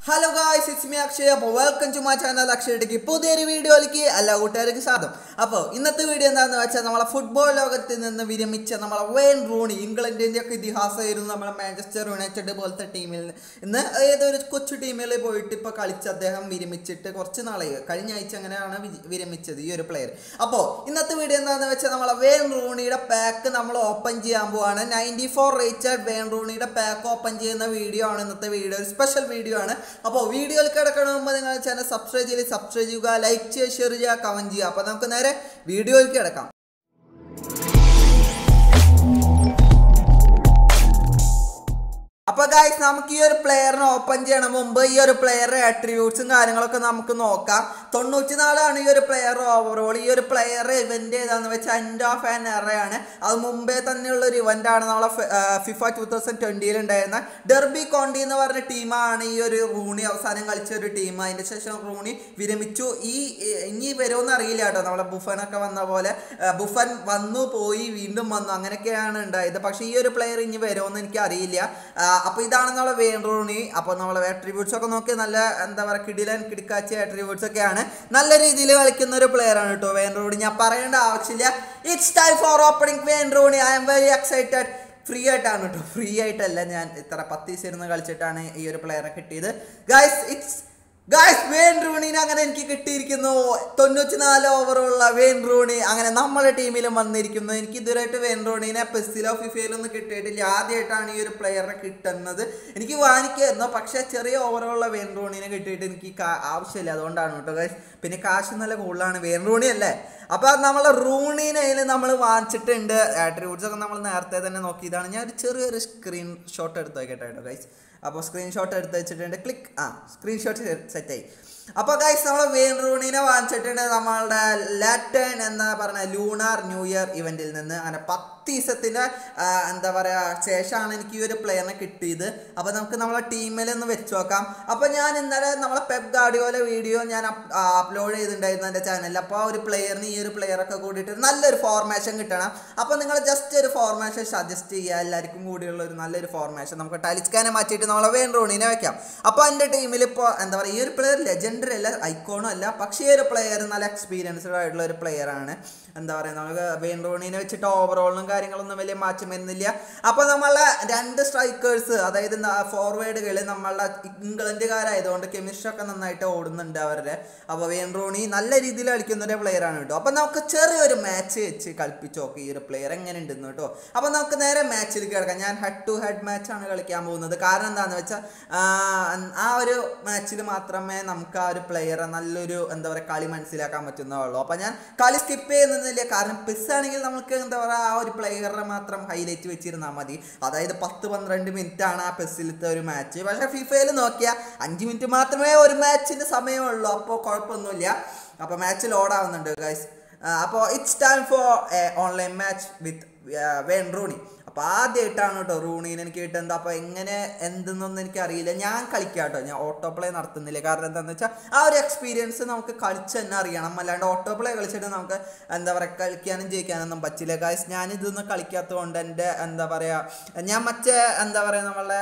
Hello guys it's me Akshay അപ്പോൾ welcome to my channel അക്ഷയടേക്ക് പുതിയൊരു വീഡിയോയിലേക്ക് എല്ലാ കൂട്ടുകാർക്ക് സ്വാഗതം അപ്പോൾ ഇന്നത്തെ വീഡിയോ എന്താണെന്ന് വെച്ചാൽ നമ്മളെ ഫുട്ബോൾ ലോകത്തിൽ നിന്ന് വിരമിച്ച നമ്മളെ വെയിൻ റൂണി ഇംഗ്ലണ്ടിൻ്റെ ഒക്കെ ഇതിഹാസമായിരുന്നു നമ്മളെ മാഞ്ചസ്റ്റർ യുണൈറ്റഡ് പോലത്തെ ടീമിൽ നിന്ന് ഏതൊരു കൊച്ചു ടീമിൽ പോയിട്ട് ഇപ്പോൾ കളിച്ച് അദ്ദേഹം വിരമിച്ചിട്ട് കുറച്ച് നാളെ കഴിഞ്ഞ ആഴ്ച അങ്ങനെയാണ് വി- വിരമിച്ചത് ഈ ഒരു പ്ലെയർ അപ്പോൾ ഇന്നത്തെ വീഡിയോ എന്താണെന്ന് വെച്ചാൽ നമ്മളെ വെയിൻ റൂണിയുടെ പാക്ക് നമ്മൾ ഓപ്പൺ ചെയ്യാൻ പോവാണ് നയൻറ്റി ഫോർ റേറ്റഡ് വെയിൻ റൂണിയുടെ പാക്ക് ഓപ്പൺ ചെയ്യുന്ന വീഡിയോ ആണ് ഇന്നത്തെ വീഡിയോ ഒരു സ്പെഷ്യൽ വീഡിയോ ആണ് അപ്പോൾ വീഡിയോയിൽ കിടക്കണ മുമ്പ് നിങ്ങൾ ചാനൽ സബ്സ്ക്രൈബ് ചെയ്ത് സബ്സ്ക്രൈബ് ചെയ്യുക ലൈക്ക് ചെയ്യുക ഷെയർ ചെയ്യുക കമൻറ്റ് ചെയ്യുക അപ്പോൾ നമുക്ക് നേരെ വീഡിയോയിലേക്ക് കിടക്കാം അപ്പൊ ഗായ്സ് നമുക്ക് ഈ ഒരു പ്ലെയറിനെ ഓപ്പൺ ചെയ്യണ മുമ്പ് ഈ ഒരു പ്ലെയറുടെ അട്രിബ്യൂട്ട്സും കാര്യങ്ങളൊക്കെ നമുക്ക് നോക്കാം തൊണ്ണൂറ്റി നാലാണ് ഈ ഒരു പ്ലെയർ ഓവറോൾ ഈ ഒരു പ്ലെയർ ഇവന്റ് ഏതാന്ന് വെച്ചാൽ എൻഡ് ഓഫ് ആൻ എറയാണ് അത് മുമ്പേ തന്നെയുള്ള ഒരു ഇവന്റ് ആണ് നമ്മളെ ഫിഫ ടൂ തൗസൻഡ് ട്വന്റിയിൽ ഉണ്ടായിരുന്ന ഡെർബി കോണ്ടി എന്ന് പറഞ്ഞ ടീമാണ് ഈ ഒരു റൂണി അവസാനം കളിച്ച ഒരു ടീം അതിന്റെ ശേഷം റൂണി വിരമിച്ചു ഈ ഇനി വരുമെന്ന് അറിയില്ല കേട്ടോ നമ്മളെ ബുഫനൊക്കെ വന്ന പോലെ ആ, ബുഫൻ വന്നു പോയി വീണ്ടും വന്നു അങ്ങനെയൊക്കെയാണ് ഉണ്ടായത് പക്ഷേ ഈ ഒരു പ്ലെയർ ഇനി വരുമെന്ന് എനിക്ക് അറിയില്ല അപ്പോൾ ഇതാണ് നമ്മളെ വെയിൻ റൂണി അപ്പോൾ നമ്മളെ അട്രിബ്യൂട്ട്സ് ഒക്കെ നോക്കി നല്ല എന്താ പറയുക കിടിലൻ കിടക്കാച്ച അട്രിബ്യൂട്ട്സ് ഒക്കെയാണ് നല്ല രീതിയിൽ കളിക്കുന്ന ഒരു പ്ലെയർ ആണ് കേട്ടോ വെയിൻ റൂണി ഞാൻ പറയേണ്ട ആവശ്യമില്ല it's time for opening Wayne Rooney I am very excited free ആയിട്ടാണ് കേട്ടോ ഫ്രീ ആയിട്ടല്ല ഞാൻ ഇത്ര പത്ത് ദിവസം ഇരുന്ന് കളിച്ചിട്ടാണ് ഈ ഒരു പ്ലെയറെ കിട്ടിയത് ഗൈസ് ഇറ്റ്സ് ഗായ്സ് വെയിൻ റൂണിനെ അങ്ങനെ എനിക്ക് കിട്ടിയിരിക്കുന്നു തൊണ്ണൂറ്റി നാല് ഓവറുള്ള വെയിൻ റൂണി അങ്ങനെ നമ്മുടെ ടീമിലും വന്നിരിക്കുന്നു എനിക്ക് ഇതുവരെയായിട്ട് വെയിൻ റൂണിനെ പെസ്സിലോ ഫിഫയിലൊന്നും കിട്ടിയിട്ടില്ല ആദ്യമായിട്ടാണ് ഈ ഒരു പ്ലെയറിനെ കിട്ടുന്നത് എനിക്ക് വാങ്ങിക്കായിരുന്നു പക്ഷേ ചെറിയ ഓവറുള്ള വെയിൻ റൂണിനെ കിട്ടിയിട്ട് എനിക്ക് കാ- ആവശ്യമില്ല അതുകൊണ്ടാണ് കേട്ടോ ഗൈസ് പിന്നെ കാശ് നല്ല കൂടുതലാണ് വെയിൻ റൂണി അല്ലേ അപ്പോൾ നമ്മളെ റൂണിനെ അതിൽ നമ്മൾ വാങ്ങിച്ചിട്ടുണ്ട് ആട്രിബ്യൂട്ട്സ് ഒക്കെ നമ്മൾ നേരത്തെ തന്നെ നോക്കിയതാണ് ഞാൻ ഒരു ചെറിയൊരു സ്ക്രീൻ ഷോട്ട് എടുത്ത് വയ്ക്കട്ടെ കേട്ടോ ഗൈസ് അപ്പോൾ സ്ക്രീൻഷോട്ട് എടുത്ത് വെച്ചിട്ടുണ്ട് ക്ലിക്ക് ആ സ്ക്രീൻഷോട്ട് സെറ്റായി അപ്പോൾ ഗൈസ് നമ്മൾ വെയിൻ റൂണിനെ വാങ്ങിച്ചിട്ടുണ്ട് നമ്മളുടെ ലാറ്റേൺ എന്ന പറഞ്ഞ ലൂണാർ ന്യൂ ഇയർ ഇവൻറ്റിൽ നിന്ന് അങ്ങനെ പത്ത് ദിവസത്തിൻ്റെ എന്താ പറയുക ശേഷമാണ് എനിക്ക് ഈ ഒരു പ്ലെയറിനെ കിട്ടിയത് അപ്പോൾ നമുക്ക് നമ്മളെ ടീമിൽ ഒന്ന് വെച്ച് നോക്കാം അപ്പോൾ ഞാൻ ഇന്നലെ നമ്മളെ പെപ് ഗാഡിയോലെ വീഡിയോ ഞാൻ അപ്ലോഡ് ചെയ്തിട്ടുണ്ടായിരുന്നു എൻ്റെ ചാനലിൽ അപ്പോൾ ആ ഒരു പ്ലെയറിന് ഈ ഒരു പ്ലെയറൊക്കെ കൂടിയിട്ട് നല്ലൊരു ഫോർമേഷൻ കിട്ടണം അപ്പോൾ നിങ്ങൾ ജസ്റ്റ് ഒരു ഫോർമേഷൻ സജസ്റ്റ് ചെയ്യുക എല്ലാവർക്കും കൂടിയുള്ള ഒരു നല്ലൊരു ഫോർമേഷൻ നമുക്ക് ടലിസ്കാനെ മാറ്റിയിട്ട് നമ്മളെ വെയിൻ റൂണിനെ വെക്കാം അപ്പോൾ എൻ്റെ ടീമിൽ ഇപ്പോൾ എന്താ പറയുക ഈ ഒരു പ്ലെയർ ലെജൻഡറി അല്ല ഐക്കോണും അല്ല പക്ഷേ ഈ ഒരു പ്ലെയർ നല്ല എക്സ്പീരിയൻസ്ഡ് ആയിട്ടുള്ള ഒരു പ്ലെയർ ആണ് എന്താ പറയുക നമുക്ക് വെയിൻ റൂണിനെ വെച്ചിട്ട് ഓവറോളും കാര്യങ്ങളൊന്നും വലിയ മാറ്റം വരുന്നില്ല അപ്പോൾ നമ്മളെ രണ്ട് സ്ട്രൈക്കേഴ്സ് അതായത് ഫോർവേഡുകൾ നമ്മളുടെ ഇംഗ്ലണ്ടുകാരായതുകൊണ്ട് കെമിസ്ട്രി ഒക്കെ നന്നായിട്ട് ഓടുന്നുണ്ട് അവരുടെ അപ്പോൾ വെയിൻ റൂണി നല്ല രീതിയിൽ കളിക്കുന്ന ഒരു പ്ലെയർ ആണ് കേട്ടോ അപ്പോൾ നമുക്ക് ചെറിയൊരു മാച്ച് വെച്ച് കളിപ്പിച്ച് നോക്കാം ഈ ഒരു പ്ലെയർ എങ്ങനെ ഉണ്ടെന്ന് കേട്ടോ അപ്പോൾ നമുക്ക് നേരെ മാച്ചിൽ കിടക്കാം ഞാൻ ഹെഡ് ടു ഹെഡ് മാച്ചാണ് കളിക്കാൻ പോകുന്നത് കാരണം എന്താണെന്ന് വെച്ചാൽ ആ ഒരു മാച്ചിൽ മാത്രമേ നമുക്ക് ആ ഒരു പ്ലെയറെ നല്ലൊരു എന്താ പറയുക കളി മനസ്സിലാക്കാൻ പറ്റുന്നതുള്ളൂ അപ്പോൾ ഞാൻ കളി സ്കിപ്പ് ചെയ്യുന്നില്ല കാരണം പിസ് ആണെങ്കിൽ നമുക്ക് എന്താ പറയുക ആ ഒരു പ്ലെയറെ മാത്രം ഹൈലൈറ്റ് വെച്ചിരുന്നാൽ മതി അതായത് പത്ത് പന്ത്രണ്ട് മിനിറ്റ് ആണ് ആ പെസ്സിലത്തെ ഒരു മാച്ച് പക്ഷേ ഫിഫയിൽ നോക്കിയാൽ അഞ്ച് മിനിറ്റ് മാത്രമേ ഒരു മാച്ചിന് സമയമുള്ളൂ അപ്പോൾ കുഴപ്പമൊന്നുമില്ല അപ്പോൾ മാച്ച് ലോഡാവുന്നുണ്ട് ഗൈസ് അപ്പോൾ it's time for online match with Wayne Rooney അപ്പോൾ ആദ്യമായിട്ടാണ് കേട്ടോ റൂണീനെ എനിക്ക് കിട്ടുന്നത് അപ്പോൾ എങ്ങനെ എന്തെന്നൊന്നും എനിക്ക് അറിയില്ല ഞാൻ കളിക്കാം കേട്ടോ ഞാൻ ഓട്ടോ പ്ലേ നടത്തുന്നില്ല കാരണം എന്താണെന്ന് വെച്ചാൽ ആ ഒരു എക്സ്പീരിയൻസ് നമുക്ക് കളിച്ച് തന്നെ അറിയണം അല്ലാണ്ട് ഓട്ടോ പ്ലേ കളിച്ചിട്ട് നമുക്ക് എന്താ പറയുക കളിക്കാനും ജയിക്കാനൊന്നും പറ്റില്ല കാശ് ഞാൻ ഇതൊന്നും കളിക്കാത്തത് കൊണ്ട് എൻ്റെ എന്താ പറയുക ഞാൻ മറ്റേ എന്താ പറയുക നമ്മളെ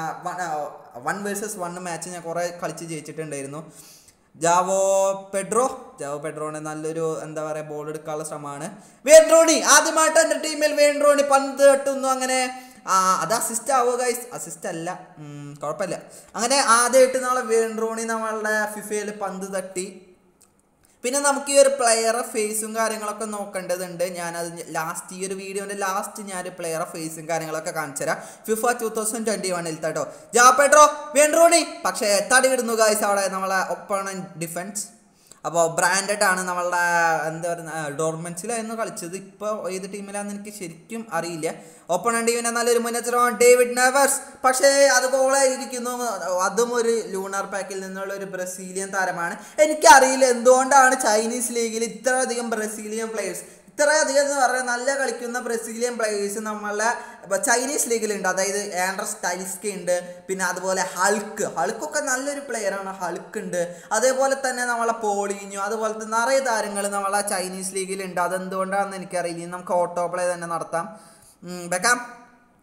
വൺ വേഴ്സസ് വൺ മാച്ച് ഞാൻ കുറേ കളിച്ച് ജയിച്ചിട്ടുണ്ടായിരുന്നു ജാവോ പെഡ്രോ ജാവോ പെഡ്രോനെ നല്ലൊരു എന്താ പറയുക ബോൾ എടുക്കാനുള്ള ശ്രമമാണ് വേൺട്രോണി ആദ്യമായിട്ട് എൻ്റെ ടീമിൽ വേൺട്രോണി പന്ത് തട്ടുന്നു അങ്ങനെ ആ അത് അസിസ്റ്റ് ആവുക ഗൈസ് അസിസ്റ്റ് അല്ല ഉം, കുഴപ്പമില്ല അങ്ങനെ ആദ്യമായിട്ട് നാളെ വേൺട്രോണി നമ്മളുടെ ഫിഫയിൽ പന്ത് തട്ടി പിന്നെ നമുക്ക് ഈ ഒരു പ്ലെയറെ ഫേസും കാര്യങ്ങളൊക്കെ നോക്കേണ്ടതുണ്ട് ഞാനത് ലാസ്റ്റ് ഈ ഒരു വീഡിയോൻ്റെ ലാസ്റ്റ് ഞാൻ പ്ലെയറെ ഫേസും കാര്യങ്ങളൊക്കെ കാണിച്ചു തരാം ഫിഫ ടൂ തൗസൻഡ് ട്വൻറ്റി വണ്ണിൽ കേട്ടോ ജാപ്പേട്രോ വേൺട്രോണി പക്ഷേ തടി ഇടുന്നു ഗായ്സ് അവിടെ നമ്മളെ ഒപ്പണൻ ഡിഫൻസ് അപ്പോൾ ബ്രാൻഡഡ് ആണ് നമ്മളുടെ എന്താ പറയുക ഡോർമെൻസിലായിരുന്നു കളിച്ചത് ഇപ്പോൾ ഏത് ടീമിലാണെന്ന് എനിക്ക് ശരിക്കും അറിയില്ല ഓപ്പണൻ ടീമിനെ നല്ലൊരു മുന്നേറ്റമാണ് ഡേവിഡ് നെവേഴ്സ് പക്ഷേ അത് ഗോളായിരിക്കുന്നു അതും ഒരു ലൂണർ പാക്കിൽ നിന്നുള്ള ഒരു ബ്രസീലിയൻ താരമാണ് എനിക്കറിയില്ല എന്തുകൊണ്ടാണ് ചൈനീസ് ലീഗിൽ ഇത്രയധികം ബ്രസീലിയൻ പ്ലേയേഴ്സ് ഇത്രയധികം എന്ന് പറഞ്ഞാൽ നല്ല കളിക്കുന്ന ബ്രസീലിയൻ പ്ലേയേഴ്സ് നമ്മളെ ഇപ്പൊ ചൈനീസ് ലീഗിലുണ്ട് അതായത് ആൻഡ്രസ് ടൈൽസ്കി ഉണ്ട് പിന്നെ അതുപോലെ ഹൾക്ക് ഹൾക്കൊക്കെ നല്ലൊരു പ്ലെയറാണ് ഹൾക്ക് ഉണ്ട് അതേപോലെ തന്നെ നമ്മളെ പോളിഞ്ഞു അതുപോലത്തെ നിറയെ താരങ്ങൾ നമ്മളെ ചൈനീസ് ലീഗിലുണ്ട് അതെന്തുകൊണ്ടാണെന്ന് എനിക്കറിയില്ല ഇനി നമുക്ക് ഓട്ടോ പ്ലേ തന്നെ നടത്താം ഉം, വെക്കാം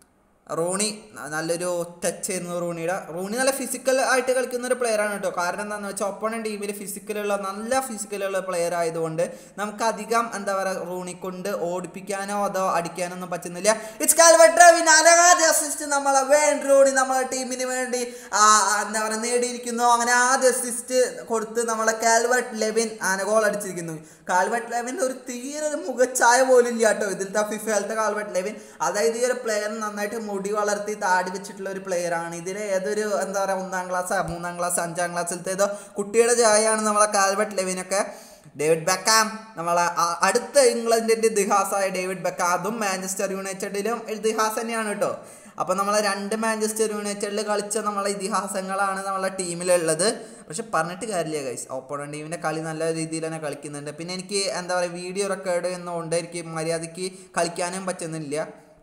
റോണി ന- നല്ലൊരു ടച്ച് ചെയ്യുന്നു റോണിയുടെ റോണി നല്ല ഫിസിക്കൽ ആയിട്ട് കളിക്കുന്ന ഒരു player ആണ് കേട്ടോ കാരണം എന്താണെന്ന് വെച്ചാൽ ഒപ്പണൻ ടീമിൽ ഫിസിക്കലുള്ള നല്ല ഫിസിക്കലുള്ള പ്ലെയർ ആയതുകൊണ്ട് നമുക്ക് അധികം എന്താ പറയുക റോണി കൊണ്ട് ഓടിപ്പിക്കാനോ അതോ അടിക്കാനോ ഒന്നും പറ്റുന്നില്ല ഇറ്റ്സ് കാൽവട്രവിൻ ആദ്യ അസിസ്റ്റ് നമ്മളെ വേൻ റോണി നമ്മളെ ടീമിന് വേണ്ടി ആ, ആ, എന്താ പറയുക നേടിയിരിക്കുന്നു അങ്ങനെ ആദ്യ അസിസ്റ്റ് കൊടുത്ത് നമ്മളെ കാൽവട്ട് ലെവിൻ ആന ഗോൾ അടിച്ചിരിക്കുന്നു കാൽവട്ട് ലെവിൻ ഒരു തീരെ ഒരു മുഖച്ചായ പോലും ഇല്ല കേട്ടോ ഇതിലത്തെ ഫിഫയിലത്തെ കാൽവട്ട് ലെവിൻ അതായത് ഈ ഒരു പ്ലെയർ നന്നായിട്ട് മുടി വളർത്തി താടി വെച്ചിട്ടുള്ള ഒരു പ്ലെയർ ആണ് ഇതിൽ ഏതൊരു എന്താ പറയുക ഒന്നാം ക്ലാസ് മൂന്നാം ക്ലാസ് അഞ്ചാം ക്ലാസ്സിലത്തെ ഏതോ കുട്ടിയുടെ ചായയാണ് നമ്മളെ കാൽവട്ട് ലെവിനൊക്കെ ഡേവിഡ് ബെക്കാം നമ്മളെ ആ- അടുത്ത ഇംഗ്ലണ്ടിന്റെ ഇതിഹാസമായ ഡേവിഡ് ബെക്കാം അതും മാഞ്ചസ്റ്റർ യുണൈറ്റഡിലും ഇതിഹാസം തന്നെയാണ് കേട്ടോ അപ്പോൾ നമ്മളെ രണ്ട് മാഞ്ചസ്റ്റർ യുണൈറ്റഡിൽ കളിച്ച നമ്മളെ ഇതിഹാസങ്ങളാണ് നമ്മളെ ടീമിലുള്ളത് പക്ഷെ പറഞ്ഞിട്ട് കാര്യമില്ല ഗൈസ് ഓപ്പോണന്റ് ടീമിൻ്റെ കളി നല്ല രീതിയിൽ തന്നെ കളിക്കുന്നുണ്ട് പിന്നെ എനിക്ക് എന്താ പറയുക വീഡിയോ റെക്കോർഡ് ചെയ്യുന്നതുകൊണ്ട് എനിക്ക് മര്യാദയ്ക്ക് കളിക്കാനും പറ്റുന്നില്ല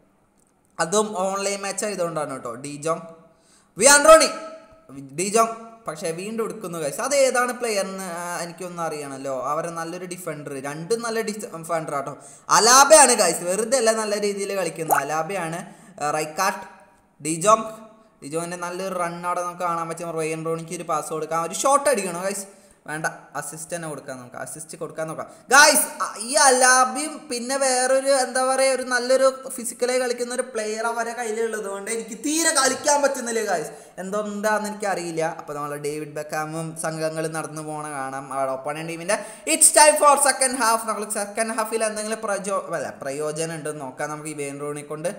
അതും ഓൺലൈൻ മാച്ച് ആയതുകൊണ്ടാണ് കേട്ടോ ഡിജോങ് വിയാൻഡ്രോണി ഡിജോങ് പക്ഷേ വീണ്ടും എടുക്കുന്നു ഗൈസ് അത് ഏതാണ് പ്ലെയറിന് എനിക്കൊന്നും അറിയണമല്ലോ അവരെ നല്ലൊരു ഡിഫൻഡർ രണ്ടും നല്ല ഡിഫൻഡർ ആട്ടോ അലാബയാണ് ഗൈസ് വെറുതെ അല്ല നല്ല രീതിയിൽ കളിക്കുന്നത് അലാബയാണ് റൈക്കാട്ട് ഡിജോങ് ഡിജോങ്ങിൻ്റെ നല്ലൊരു റൺ അവിടെ നമുക്ക് കാണാൻ പറ്റും റോയൻ റോണിക്ക് ഒരു പാസ് കൊടുക്കാം ഒരു ഷോട്ട് അടിക്കണോ ഗൈസ് വേണ്ട അസിസ്റ്റ് തന്നെ കൊടുക്കാൻ നോക്കാം അസിസ്റ്റ് കൊടുക്കാൻ നോക്കാം ഗായ്സ് ഈ അലാബിയും പിന്നെ വേറൊരു എന്താ പറയുക ഒരു നല്ലൊരു ഫിസിക്കലായി കളിക്കുന്ന ഒരു പ്ലെയർ അവരെ കയ്യിലുള്ളത് കൊണ്ട് എനിക്ക് തീരെ കളിക്കാൻ പറ്റുന്നില്ല ഗായ്സ് എന്തുകൊണ്ടാന്ന് എനിക്ക് അറിയില്ല അപ്പോൾ നമ്മൾ ഡേവിഡ് ബെക്കാമും സംഘങ്ങളും നടന്നു പോണ കാണാം അവിടെ ഒപ്പണ ടീമിൻ്റെ it's time for second half നമ്മൾ സെക്കൻഡ് ഹാഫിൽ എന്തെങ്കിലും പ്രചോ അല്ല പ്രയോജനം ഉണ്ടെന്ന് നോക്കാം നമുക്ക് ഈ വെയിൻ റോണി കൊണ്ട്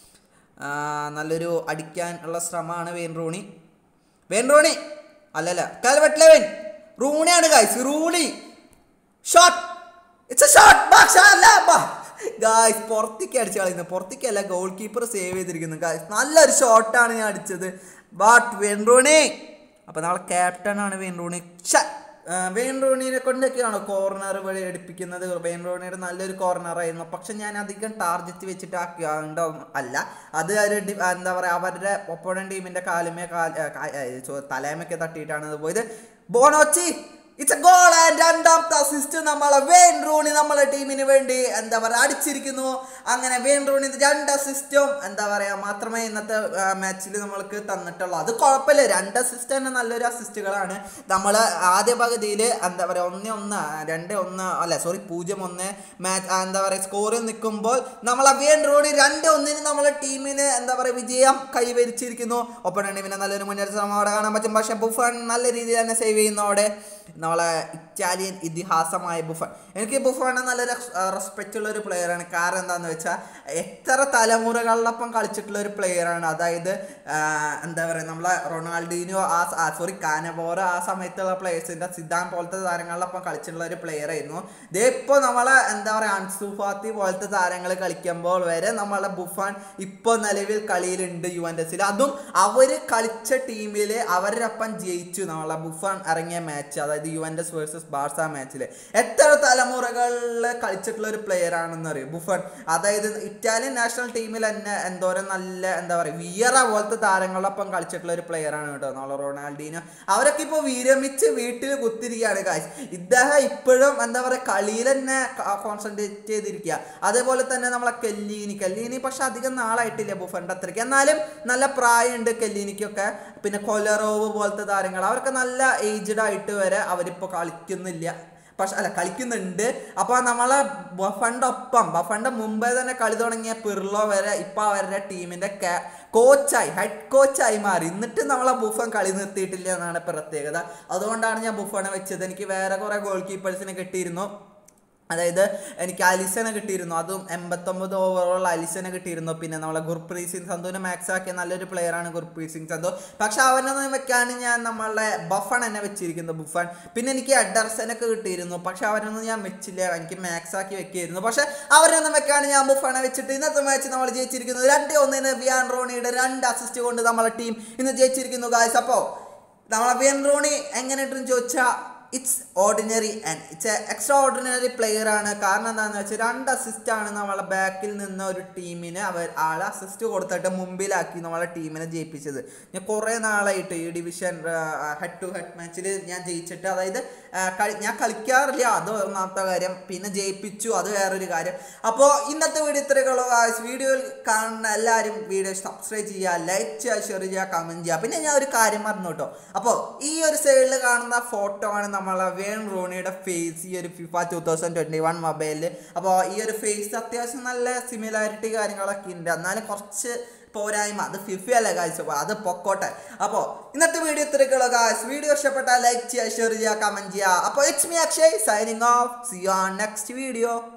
ആ, നല്ലൊരു അടിക്കാൻ ഉള്ള ശ്രമമാണ് വെയിൻ റോണി വെയിൻ റോണി അല്ലല്ല കാൽവട്ട് ലെവൻ റൂണിയാണ് guys Rooney shot it's a shot guys പുറത്തേക്ക് അടിച്ച് കളയുന്നത് പുറത്തേക്കല്ല ഗോൾ കീപ്പർ സേവ് ചെയ്തിരിക്കുന്നു ഗായ്സ് നല്ലൊരു ഷോട്ടാണ് ഞാൻ അടിച്ചത് ബട്ട് വെയിൻ റോണി അപ്പോൾ നമ്മളെ ക്യാപ്റ്റൻ ആണ് വെയിൻ റോണി ഛ! ആ, വെയിൻ റോണിനെ കൊണ്ടൊക്കെയാണോ കോർണർ വഴി എടുപ്പിക്കുന്നത് വെയിൻ റോണിയുടെ നല്ലൊരു കോർണർ ആയിരുന്നു പക്ഷെ ഞാൻ അധികം ടാർഗറ്റ് വെച്ചിട്ട് ആക്കിയാണ്ടോ അല്ല അത് ഒരു ഡി- എന്താ പറയുക അവരുടെ ഒപ്പോണൻ ടീമിന്റെ കാലുമേ കാൽ ആ, കാ- ആ, ചോ- തലയമൊക്കെ തട്ടിയിട്ടാണ് അത് പോയത് Bonucci it's a goal and രണ്ടാമത്തെ അസിസ്റ്റ് നമ്മളെ വെയിൻ റൂണി നമ്മളെ ടീമിന് വേണ്ടി എന്താ പറയുക അടിച്ചിരിക്കുന്നു അങ്ങനെ വെയിൻ റൂണി രണ്ട് അസിസ്റ്റും എന്താ പറയുക മാത്രമേ ഇന്നത്തെ മാച്ചിൽ നമ്മൾക്ക് തന്നിട്ടുള്ളൂ അത് കുഴപ്പമില്ല രണ്ട് അസിസ്റ്റ് തന്നെ നല്ലൊരു അസിസ്റ്റുകളാണ് നമ്മൾ ആദ്യ പകുതിയിൽ എന്താ പറയുക ഒന്ന് ഒന്ന് രണ്ട് ഒന്ന് അല്ല സോറി പൂജ്യം ഒന്ന് മാച്ച് എന്താ പറയുക സ്കോറിൽ നിൽക്കുമ്പോൾ നമ്മളെ വെയിൻ റൂണി രണ്ട് ഒന്നിന് നമ്മളെ ടീമിന് എന്താ പറയുക വിജയം കൈവരിച്ചിരിക്കുന്നു ഒപ്പം ടീമിനെ നല്ലൊരു മുന്നേറ്റ ശ്രമം അവിടെ കാണാൻ പറ്റും പക്ഷേ ബുഫൺ നല്ല രീതിയിൽ തന്നെ സേവ് ചെയ്യുന്നു അവിടെ നമ്മളെ ഇറ്റാലിയൻ ഇതിഹാസമായ ബുഫൺ എനിക്ക് ബുഫൺ നല്ലൊരു റെസ്പെക്റ്റ് ഉള്ള ഒരു പ്ലെയറാണ് കാരണം എന്താണെന്ന് വെച്ചാൽ എത്ര തലമുറകളിലൊപ്പം കളിച്ചിട്ടുള്ള ഒരു പ്ലെയറാണ് അതായത് ആ, എന്താ പറയുക നമ്മളെ റൊണാൾഡീനോ ആ സോറി കാനബോറ ആ സമയത്തുള്ള പ്ലേയേഴ്സിൻ്റെ സിദ്ധാൻ പോലത്തെ താരങ്ങളിലൊപ്പം കളിച്ചിട്ടുള്ള ഒരു പ്ലെയർ ആയിരുന്നു ഇതേ ഇപ്പോൾ നമ്മളെ എന്താ പറയുക അൻസു ഫാത്തി പോലത്തെ താരങ്ങൾ കളിക്കുമ്പോൾ വരെ നമ്മളെ ബുഫാൻ ഇപ്പോൾ നിലവിൽ കളിയിലുണ്ട് യുവൻഡസിൽ അതും അവർ കളിച്ച ടീമിൽ അവരുടെ ഒപ്പം ജയിച്ചു നമ്മളെ ബുഫാൻ ഇറങ്ങിയ മാച്ച് അതായത് യുവൻഡസ് വേഴ്സസ് ബാർസ മാച്ചിൽ എത്ര തലമുറകളിൽ കളിച്ചിട്ടുള്ള ഒരു പ്ലെയർ ആണെന്ന് അറിയും ബുഫൺ അതായത് ഇറ്റാലിയൻ നാഷണൽ ടീമിൽ തന്നെ എന്തോരം നല്ല എന്താ പറയുക വിയറ പോലത്തെ താരങ്ങളൊപ്പം കളിച്ചിട്ടുള്ള ഒരു പ്ലെയർ ആണ് കേട്ടോ നമ്മളെ റൊണാൾഡീനോ അവരൊക്കെ ഇപ്പോൾ വിരമിച്ച് വീട്ടിൽ കുത്തിരിക്കുകയാണ് കാശ് ഇദ്ദേഹം ഇപ്പോഴും എന്താ പറയുക കളിയിൽ തന്നെ കോൺസെൻട്രേറ്റ് ചെയ്തിരിക്കുക അതേപോലെ തന്നെ നമ്മളെ കെല്ലീനി കെല്ലീനി പക്ഷെ അധികം നാളായിട്ടില്ല ബുഫൻ്റെ അത്രയ്ക്ക് എന്നാലും നല്ല പ്രായമുണ്ട് കെല്ലീനിക്കൊക്കെ പിന്നെ കൊലറോവ് പോലത്തെ താരങ്ങൾ അവരൊക്കെ നല്ല ഏജ്ഡ് ആയിട്ട് വരെ അവരിപ്പോൾ കളിക്കുന്നില്ല പക്ഷെ അല്ല കളിക്കുന്നുണ്ട് അപ്പോൾ നമ്മളെ ബഫൻ്റെ ഒപ്പം ബഫൻ്റെ മുമ്പേ തന്നെ കളി തുടങ്ങിയ പിർലോ വരെ ഇപ്പം അവരുടെ ടീമിൻ്റെ കോച്ചായി ഹെഡ് കോച്ചായി മാറി എന്നിട്ട് നമ്മളെ ബുഫൻ കളി നിർത്തിയിട്ടില്ല എന്നാണ് പ്രത്യേകത അതുകൊണ്ടാണ് ഞാൻ ബുഫനെ വെച്ചത് എനിക്ക് വേറെ കുറേ ഗോൾ കീപ്പേഴ്സിനെ കിട്ടിയിരുന്നു അതായത് എനിക്ക് അലിസനെ കിട്ടിയിരുന്നു അതും എൺപത്തൊമ്പത് ഓവറോൾ അലിസനെ കിട്ടിയിരുന്നു പിന്നെ നമ്മളെ ഗുർപ്രീത് സിംഗ് സന്ധുവിനെ മാക്സ് ആക്കിയ നല്ലൊരു പ്ലെയറാണ് ഗുർപ്രീത് സിംഗ് സന്ധു പക്ഷെ അവനൊന്നും വെക്കാണ് ഞാൻ നമ്മളെ ബഫൺ എന്നെ വെച്ചിരിക്കുന്നത് ബുഫൺ പിന്നെ എനിക്ക് അഡർസനൊക്കെ കിട്ടിയിരുന്നു പക്ഷെ അവരൊന്നും ഞാൻ വെച്ചില്ല എനിക്ക് മാക്സ് ആക്കി വെക്കായിരുന്നു പക്ഷെ അവരൊന്നും വെക്കാണ് ഞാൻ ബുഫണെ വെച്ചിട്ട് ഇന്നത്തെ മാച്ച് നമ്മൾ ജയിച്ചിരിക്കുന്നത് രണ്ട് ഒന്നിന് വിയാൻ റോണിയുടെ രണ്ട് അസിസ്റ്റ് കൊണ്ട് നമ്മളെ ടീം ഇന്ന് ജയിച്ചിരിക്കുന്നു ഗായ്സ് അപ്പോൾ നമ്മളെ വിയൻ റോണി എങ്ങനെയുണ്ടെന്ന് ചോദിച്ചാൽ it's ordinary and it's a extraordinary player ആണ് കാരണം എന്താണെന്ന് വെച്ചാൽ രണ്ട് അസിസ്റ്റ് ആണ് നമ്മളെ ബാക്കിൽ നിന്ന് ഒരു ടീമിനെ അവർ ആളെ അസിസ്റ്റ് കൊടുത്തിട്ട് മുമ്പിലാക്കി നമ്മളെ ടീമിനെ ജയിപ്പിച്ചത് ഞാൻ കുറേ നാളായിട്ട് ഈ ഡിവിഷൻ ഹെഡ് ടു ഹെഡ് മാച്ചിൽ ഞാൻ ജയിച്ചിട്ട് അതായത് ആ, കളി- ഞാൻ കളിക്കാറില്ല അത് ഒന്നാമത്തെ കാര്യം പിന്നെ ജയിപ്പിച്ചു അത് വേറൊരു കാര്യം അപ്പോൾ ഇന്നത്തെ വീഡിയോ ഇത്രയൊക്കെയുള്ളൂ ഗായ്സ് വീഡിയോയിൽ കാണുന്ന എല്ലാവരും വീഡിയോ സബ്സ്ക്രൈബ് ചെയ്യുക ലൈക്ക് ചെയ്യുക ഷെയർ ചെയ്യുക കമൻറ്റ് ചെയ്യുക പിന്നെ ഞാൻ ഒരു കാര്യം പറഞ്ഞു കേട്ടോ അപ്പോൾ ഈ ഒരു സൈഡിൽ കാണുന്ന ഫോട്ടോ ആണ് നമ്മളെ വേൺ റോണിയുടെ ഫേസ് ഈ ഒരു FIFA two thousand twenty one മൊബൈലിൽ അപ്പോൾ ഈ ഒരു ഫേസ് അത്യാവശ്യം നല്ല സിമിലാരിറ്റി കാര്യങ്ങളൊക്കെ ഉണ്ട് എന്നാലും കുറച്ച് പോരായ്മ അത് ഫിഫയല്ല കാഴ്ച അത് പൊക്കോട്ടെ അപ്പോൾ ഇന്നത്തെ വീഡിയോ ഇത്രയൊക്കെയുള്ള കാഴ്ച വീഡിയോ ഇഷ്ടപ്പെട്ടാൽ ലൈക്ക് ചെയ്യുക ഷെയർ ചെയ്യുക കമൻറ്റ് ചെയ്യുക അപ്പോൾ it's me Akshay signing off see on next video